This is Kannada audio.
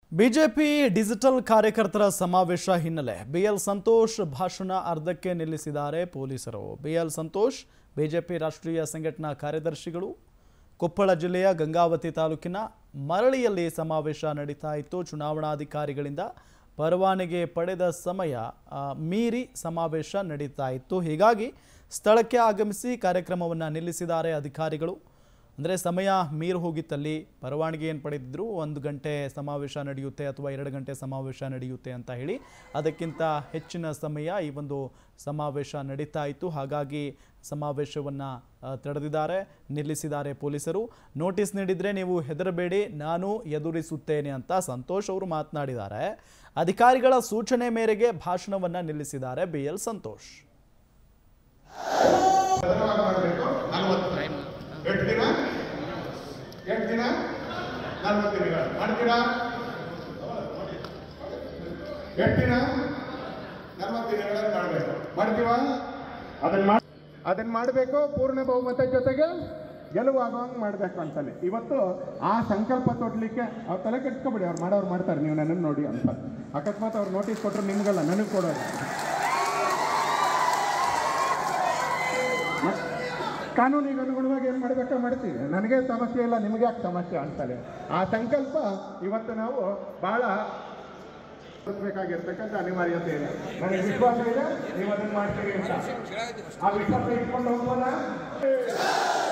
ಬಿಜೆಪಿ ಡಿಜಿಟಲ್ ಕಾರ್ಯಕರ್ತರ ಸಮಾವೇಶ ಹಿನ್ನೆಲೆ ಬಿಎಲ್ ಸಂತೋಷ್ ಭಾಷಣ ಅರ್ಧಕ್ಕೆ ನಿಲ್ಲಿಸಿದ್ದಾರೆ ಪೊಲೀಸರು ಬಿಎಲ್ ಸಂತೋಷ್ ಬಿಜೆಪಿ ರಾಷ್ಟ್ರೀಯ ಸಂಘಟನಾ ಕಾರ್ಯದರ್ಶಿಗಳು ಕೊಪ್ಪಳ ಜಿಲ್ಲೆಯ ಗಂಗಾವತಿ ತಾಲೂಕಿನ ಮರಳಿಯಲ್ಲಿ ಸಮಾವೇಶ ನಡೀತಾ ಇತ್ತು ಚುನಾವಣಾಧಿಕಾರಿಗಳಿಂದ ಪರವಾನಗಿ ಪಡೆದ ಸಮಯ ಆ, ಮೀರಿ ಸಮಾವೇಶ ನಡೀತಾ ಇತ್ತು ಹೀಗಾಗಿ ಸ್ಥಳಕ್ಕೆ ಆಗಮಿಸಿ ಕಾರ್ಯಕ್ರಮವನ್ನು ನಿಲ್ಲಿಸಿದ್ದಾರೆ ಅಧಿಕಾರಿಗಳು ಅಂದರೆ ಸಮಯ ಮೀರಿ ಹೋಗಿತ್ತಲ್ಲಿ ಪರವಾನಗಿ ಏನು ಪಡೆದಿದ್ರು ಒಂದು ಗಂಟೆ ಸಮಾವೇಶ ನಡೆಯುತ್ತೆ ಅಥವಾ ಎರಡು ಗಂಟೆ ಸಮಾವೇಶ ನಡೆಯುತ್ತೆ ಅಂತ ಹೇಳಿ ಅದಕ್ಕಿಂತ ಹೆಚ್ಚಿನ ಸಮಯ ಈ ಒಂದು ಸಮಾವೇಶ ನಡೀತಾ ಇತ್ತು ಹಾಗಾಗಿ ಸಮಾವೇಶವನ್ನು ತಡೆದಿದ್ದಾರೆ ನಿಲ್ಲಿಸಿದ್ದಾರೆ ಪೊಲೀಸರು ನೋಟಿಸ್ ನೀಡಿದರೆ ನೀವು ಹೆದರಬೇಡಿ ನಾನು ಎದುರಿಸುತ್ತೇನೆ ಅಂತ ಸಂತೋಷ್ ಅವರು ಮಾತನಾಡಿದ್ದಾರೆ ಅಧಿಕಾರಿಗಳ ಸೂಚನೆ ಮೇರೆಗೆ ಭಾಷಣವನ್ನು ನಿಲ್ಲಿಸಿದ್ದಾರೆ ಬಿ ಎಲ್ ಸಂತೋಷ್ ಭದ್ರವಾಗಿ ಮಾಡಬೇಕು ನಲವತ್ತು ಎಷ್ಟು ದಿನ ಎಷ್ಟು ದಿನ ನಲವತ್ತು ದಿನಗಳು ಮಾಡ್ತೀರಾ ಎಷ್ಟು ದಿನ ನಲವತ್ತು ದಿನಗಳನ್ನು ಮಾಡಬೇಕು ಮಾಡ್ತೀವಾ ಅದನ್ನ ಮಾಡಿ ಅದನ್ನ ಮಾಡಬೇಕು ಪೂರ್ಣ ಬಹುಮತ ಜೊತೆಗೆ ಗೆಲುವಾಗುವಂಗೆ ಮಾಡಬೇಕು ಅಂತಲೇ ಇವತ್ತು ಆ ಸಂಕಲ್ಪ ತೊಡಲಿಕ್ಕೆ ಅವ್ರು ತಲೆ ಕೆಡ್ಸ್ಕೊಬೇಡಿ ಅವ್ರು ಮಾಡೋರು ಮಾಡ್ತಾರೆ ನೀವು ನನ್ನನ್ನು ನೋಡಿ ಅಂತ ಅಕಸ್ಮಾತ್ ಅವ್ರು ನೋಟಿಸ್ ಕೊಟ್ಟರು ನಿಮ್ಗಲ್ಲ ನನಗೆ ಕೊಡೋರು ಕಾನೂನಿಗೆ ಅನುಗುಣವಾಗಿ ಏನು ಮಾಡಬೇಕೋ ಮಾಡ್ತೀವಿ ನನಗೆ ಸಮಸ್ಯೆ ಇಲ್ಲ ನಿಮಗೆ ಯಾಕೆ ಸಮಸ್ಯೆ ಅಂತಾರೆ ಆ ಸಂಕಲ್ಪ ಇವತ್ತು ನಾವು ಬಹಳ ಬೇಕಾಗಿರ್ತಕ್ಕಂಥ ಅನಿವಾರ್ಯತೆ ಇದೆ ನನಗೆ ವಿಶ್ವಾಸ ಇದೆ ನೀವು ಅದನ್ನು ಮಾಡ್ತೀರಿ ಅಂತ ಆ ವಿಶ್ವಾಸ ಇಟ್ಕೊಂಡು ಹೋಗ್ಬೋದಾ